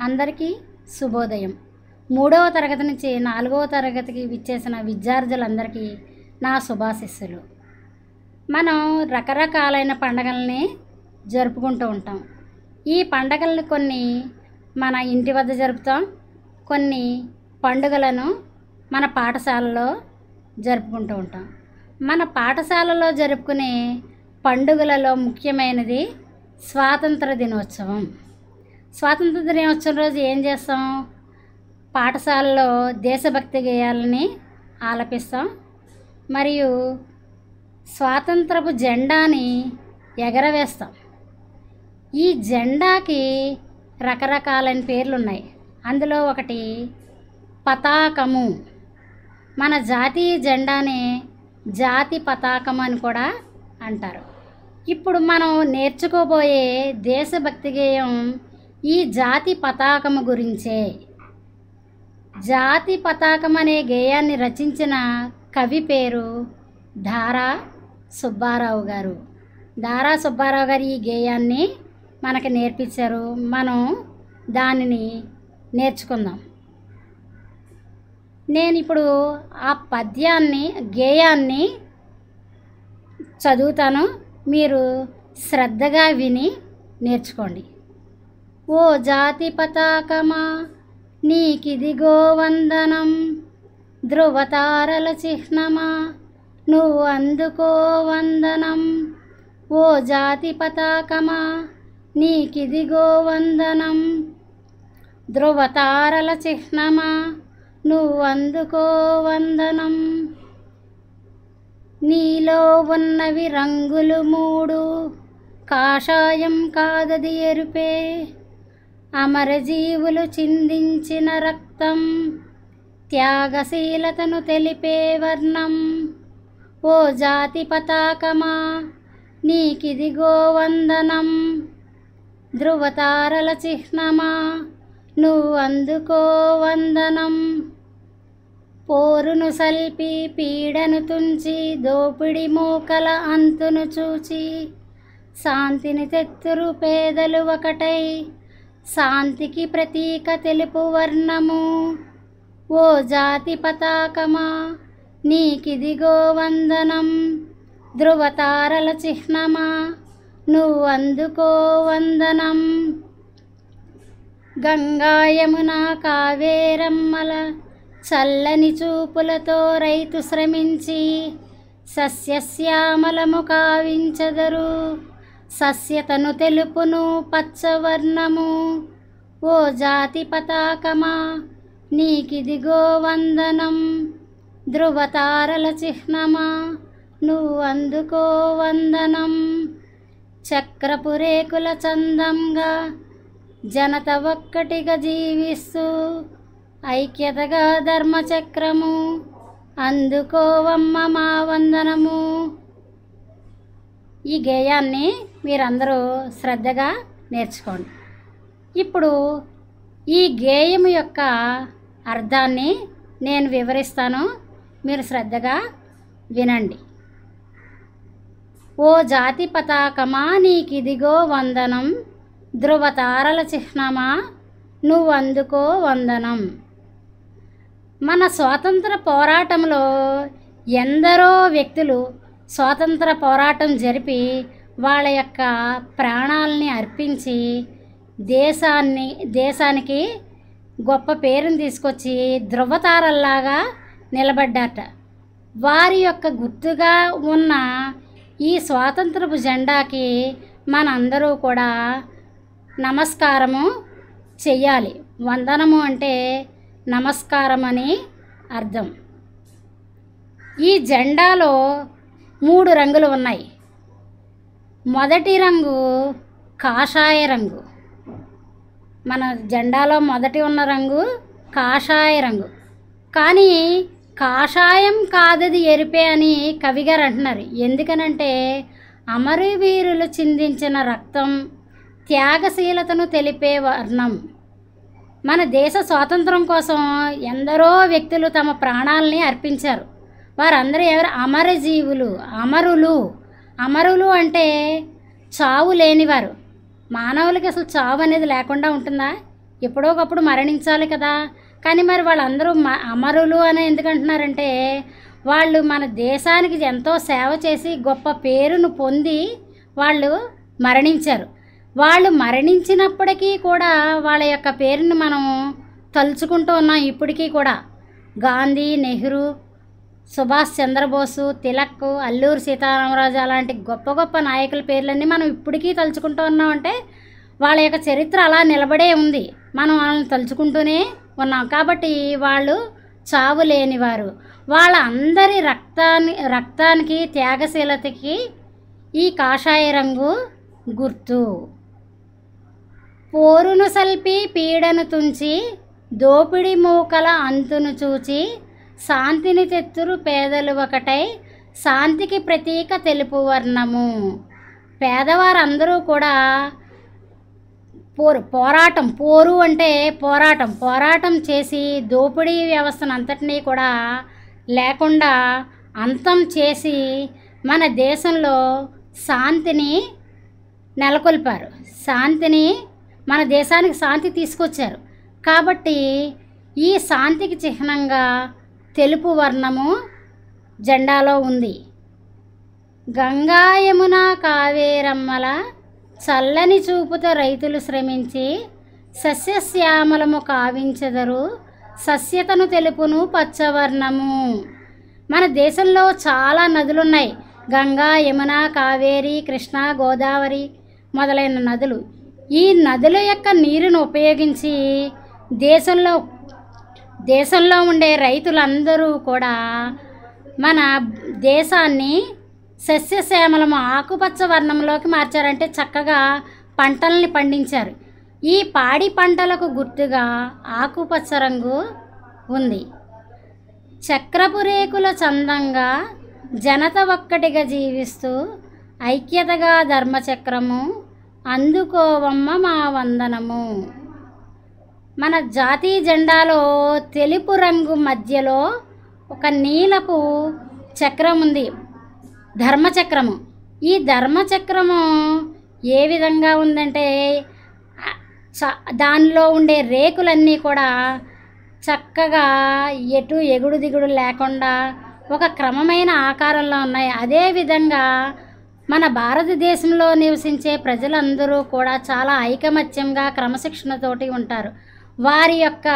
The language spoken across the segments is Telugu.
అందరికీ శుభోదయం మూడవ తరగతి నుంచి నాలుగవ తరగతికి విచ్చేసిన విద్యార్థులందరికీ నా శుభాశిస్సులు మనం రకరకాలైన పండగల్ని జరుపుకుంటూ ఉంటాం ఈ పండగల్ని కొన్ని మన ఇంటి వద్ద జరుపుతాం కొన్ని పండుగలను మన పాఠశాలలో జరుపుకుంటూ ఉంటాం మన పాఠశాలలో జరుపుకునే పండుగలలో ముఖ్యమైనది స్వాతంత్ర దినోత్సవం స్వాతంత్ర దినోత్సవం రోజు ఏం చేస్తాం పాఠశాలలో దేశభక్తి గేయాలని ఆలపిస్తాం మరియు స్వాతంత్రపు జెండాని ఎగరవేస్తాం ఈ జెండాకి రకరకాలైన పేర్లు ఉన్నాయి అందులో ఒకటి పతాకము మన జాతీయ జెండానే జాతి పతాకం అని కూడా అంటారు ఇప్పుడు మనం నేర్చుకోబోయే దేశభక్తి గేయం ఈ జాతి పతాకము గురించే జాతి పతాకం అనే గేయాన్ని రచించిన కవి పేరు ధారా సుబ్బారావు గారు దారా సుబ్బారావు గారు ఈ గేయాన్ని మనకి నేర్పించారు మనం దానిని నేర్చుకుందాం నేను ఇప్పుడు ఆ పద్యాన్ని గేయాన్ని చదువుతాను మీరు శ్రద్ధగా విని నేర్చుకోండి ఓ జాతి పతాకమా నీకిదిగో వందనం ధ్రువతారల చిహ్నమా నువ్వు అందుకో వందనం ఓ జాతి పతాకమా నీకిదిగో వందనం ధ్రువతారల చిహ్నమా నువ్వు అందుకో వందనం నీలో ఉన్నవి రంగులు మూడు కాషాయం కాదది ఎరుపే అమరజీవులు చిందించిన రక్తం త్యాగశీలతను తెలిపే వర్ణం ఓ జాతి పతాకమా నీకిదిగో వందనం ధ్రువతారల చిహ్నమా నువ్వు అందుకో వందనం పోరును సల్పి పీడను తుంచి దోపిడి మూకల అంతును చూచి శాంతిని తెత్తురు పేదలు ఒకటై శాంతికి ప్రతీక తెలుపు వర్ణము ఓ జాతి పతాకమా నీకిదిగో వందనం ధ్రువతారల చిహ్నమా నువ్వు అందుకో వందనం గంగాయమున కావేరమ్మల చల్లని చూపులతో రైతు శ్రమించి సస్యశ్యామలము కావించదరు సస్యతను తెలుపును పచ్చవర్ణము ఓ జాతి పతాకమా నీకిదిగో వందనం ధ్రువతారల చిహ్నమా నువ్వు అందుకో వందనం చక్రపు రేకుల చందంగా జనత ఒక్కటిగా జీవిస్తూ ఐక్యతగా ధర్మచక్రము అందుకోవమ్మ మా వందనము ఈ గేయాన్ని మీరందరూ శ్రద్ధగా నేర్చుకోండి ఇప్పుడు ఈ గేయం యొక్క అర్థాన్ని నేను వివరిస్తాను మీరు శ్రద్ధగా వినండి ఓ జాతి పతాకమా నీకిదిగో వందనం ధ్రువతారల చిహ్నమా నువ్వు అందుకో వందనం మన స్వాతంత్ర పోరాటంలో ఎందరో వ్యక్తులు స్వాతంత్ర పోరాటం జరిపి వాళ్ళ యొక్క ప్రాణాలని అర్పించి దేశాన్ని దేశానికి గొప్ప పేరుని తీసుకొచ్చి ధ్రువతారల్లాగా నిలబడ్డారట వారి యొక్క గుర్తుగా ఉన్న ఈ స్వాతంత్రపు జెండాకి మనందరూ కూడా నమస్కారము చెయ్యాలి వందనము అంటే నమస్కారం అని అర్థం ఈ జెండాలో మూడు రంగులు ఉన్నాయి మొదటి రంగు కాషాయ రంగు మన జెండాలో మొదటి ఉన్న రంగు కాషాయ రంగు కానీ కాషాయం కాదది ఎరిపే అని కవిగారు అంటున్నారు ఎందుకనంటే అమరవీరులు చిందించిన రక్తం త్యాగశీలతను తెలిపే వర్ణం మన దేశ స్వాతంత్రం కోసం ఎందరో వ్యక్తులు తమ ప్రాణాలని అర్పించారు వారందరూ ఎవరు అమరజీవులు అమరులు అమరులు అంటే చావు లేనివారు మానవులకి అసలు చావు అనేది లేకుండా ఉంటుందా ఎప్పుడోకప్పుడు మరణించాలి కదా కానీ మరి వాళ్ళందరూ మ- అమరులు అని ఎందుకంటున్నారంటే వాళ్ళు మన దేశానికి ఎంతో సేవ చేసి గొప్ప పేరును పొంది వాళ్ళు మరణించారు వాళ్ళు మరణించినప్పటికీ కూడా వాళ్ళ యొక్క పేరుని మనం తలుచుకుంటూ ఉన్నాం ఇప్పటికీ కూడా గాంధీ నెహ్రూ సుభాష్ చంద్రబోసు తిలక్ అల్లూరి సీతారామరాజు అలాంటి గొప్ప గొప్ప నాయకుల పేర్లన్నీ మనం ఇప్పటికీ తలుచుకుంటూ ఉన్నామంటే వాళ్ళ యొక్క చరిత్ర అలా నిలబడే ఉంది మనం వాళ్ళని తలుచుకుంటూనే ఉన్నాం కాబట్టి వాళ్ళు చావు లేనివారు వాళ్ళ అందరి రక్తాన్ని రక్తానికి త్యాగశీలతకి ఈ కాషాయ రంగు గుర్తు పోరును సల్పి పీడను తుంచి దోపిడి మూకల అంతును చూచి శాంతిని తెత్తురు పేదలు ఒకటై శాంతికి ప్రతీక తెలుపు వర్ణము పేదవారందరూ కూడా పోరు పోరాటం పోరు అంటే పోరాటం పోరాటం చేసి దోపిడీ వ్యవస్థను అంతటినీ కూడా లేకుండా అంతం చేసి మన దేశంలో శాంతిని నెలకొల్పారు శాంతిని మన దేశానికి శాంతి తీసుకొచ్చారు కాబట్టి ఈ శాంతికి చిహ్నంగా తెలుపు వర్ణము జెండాలో ఉంది గంగా యమున కావేరమ్మల చల్లని చూపుతో రైతులు శ్రమించి సస్యశ్యామలము కావించెదరు సస్యతను తెలుపును పచ్చవర్ణము మన దేశంలో చాలా నదులున్నాయి గంగా యమున కావేరి కృష్ణ గోదావరి మొదలైన నదులు ఈ నదుల యొక్క నీరును ఉపయోగించి దేశంలో దేశంలో ఉండే రైతులందరూ కూడా మన దేశాన్ని సస్యశ్యామలము ఆకుపచ్చ వర్ణంలోకి మార్చారంటే చక్కగా పంటల్ని పండించారు ఈ పాడి పంటలకు గుర్తుగా ఆకుపచ్చ రంగు ఉంది చక్రపు రేకుల చందంగా జనత ఒక్కటిగా జీవిస్తూ ఐక్యతగా ధర్మచక్రము అందుకోవమ్మ మా వందనము మన జాతీయ జెండాలో తెలుపు రంగు మధ్యలో ఒక నీలపు చక్రం ఉంది ధర్మచక్రము ఈ ధర్మచక్రము ఏ విధంగా ఉందంటే ఆ, చ- దానిలో ఉండే రేకులన్నీ కూడా చక్కగా ఎటు ఎగుడు దిగుడు లేకుండా ఒక క్రమమైన ఆకారంలో ఉన్నాయి అదేవిధంగా మన భారతదేశంలో నివసించే ప్రజలందరూ కూడా చాలా ఐకమత్యంగా క్రమశిక్షణతోటి ఉంటారు వారి యొక్క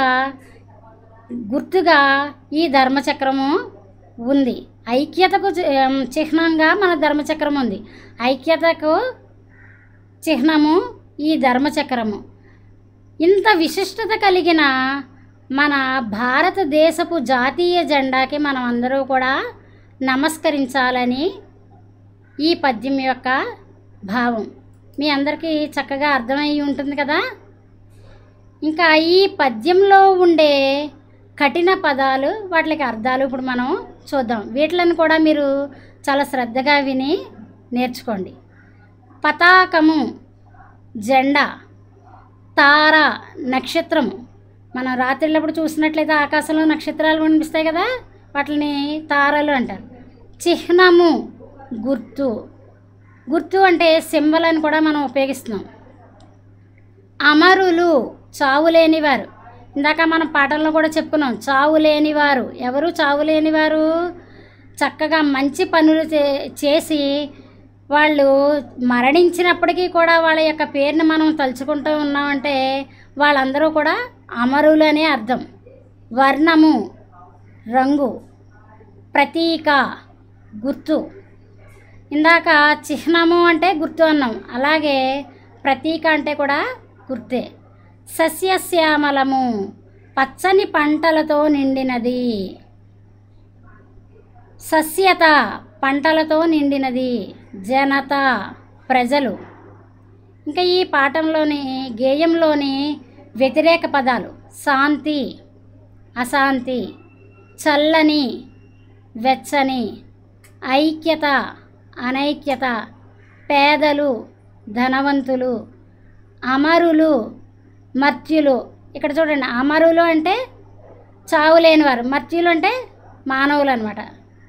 గుర్తుగా ఈ ధర్మచక్రము ఉంది ఐక్యతకు చి- ఏం, చిహ్నంగా మన ధర్మచక్రం ఉంది ఐక్యతకు చిహ్నము ఈ ధర్మచక్రము ఇంత విశిష్టత కలిగిన మన భారతదేశపు జాతీయ జెండాకి మనం అందరూ కూడా నమస్కరించాలని ఈ పద్యం యొక్క భావం మీ అందరికీ చక్కగా అర్థమయ్యి ఉంటుంది కదా ఇంకా ఈ పద్యంలో ఉండే కఠిన పదాలు వాటికి అర్థాలు ఇప్పుడు మనం చూద్దాం వీటిలను కూడా మీరు చాలా శ్రద్ధగా విని నేర్చుకోండి పతాకము జెండా తార నక్షత్రము మనం రాత్రిళ్ళప్పుడు చూసినట్లయితే ఆకాశంలో నక్షత్రాలు కనిపిస్తాయి కదా వాటిని తారలు అంటారు చిహ్నము గుర్తు గుర్తు అంటే సింబల్ అని కూడా మనం ఉపయోగిస్తున్నాం అమరులు చావు లేనివారు ఇందాక మనం పాటల్లో కూడా చెప్పుకున్నాం చావు లేనివారు ఎవరు చావు లేనివారు చక్కగా మంచి పనులు చే- చేసి వాళ్ళు మరణించినప్పటికీ కూడా వాళ్ళ యొక్క పేరుని మనం తలుచుకుంటూ ఉన్నామంటే వాళ్ళందరూ కూడా అమరులు అనే అర్థం వర్ణము రంగు ప్రతీక గుర్తు ఇందాక చిహ్నము అంటే గుర్తు అన్నాం అలాగే ప్రతీక అంటే కూడా గుర్తే సస్యశ్యామలము పచ్చని పంటలతో నిండినది సస్యత పంటలతో నిండినది జనత ప్రజలు ఇంకా ఈ పాఠంలోని గేయంలోని వ్యతిరేక పదాలు శాంతి అశాంతి చల్లని వెచ్చని ఐక్యత అనైక్యత పేదలు ధనవంతులు అమరులు మర్త్యులు ఇక్కడ చూడండి అమరులు అంటే చావు లేనివారు మర్త్యులు అంటే మానవులు అనమాట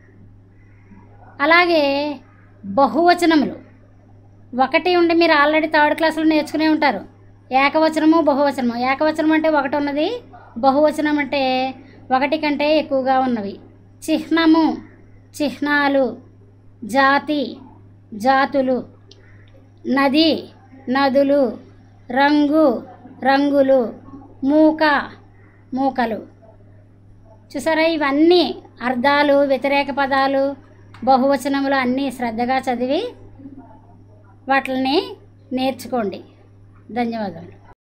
అలాగే బహువచనములు ఒకటి ఉండి మీరు ఆల్రెడీ థర్డ్ క్లాస్లో నేర్చుకునే ఉంటారు ఏకవచనము బహువచనము ఏకవచనం అంటే ఒకటి ఉన్నది బహువచనం అంటే ఒకటి కంటే ఎక్కువగా ఉన్నవి చిహ్నము చిహ్నాలు జాతి జాతులు నది నదులు రంగు రంగులు మూక మూకలు చూసారా ఇవన్నీ అర్థాలు వ్యతిరేక పదాలు బహువచనములు అన్నీ శ్రద్ధగా చదివి వాటిని నేర్చుకోండి ధన్యవాదాలు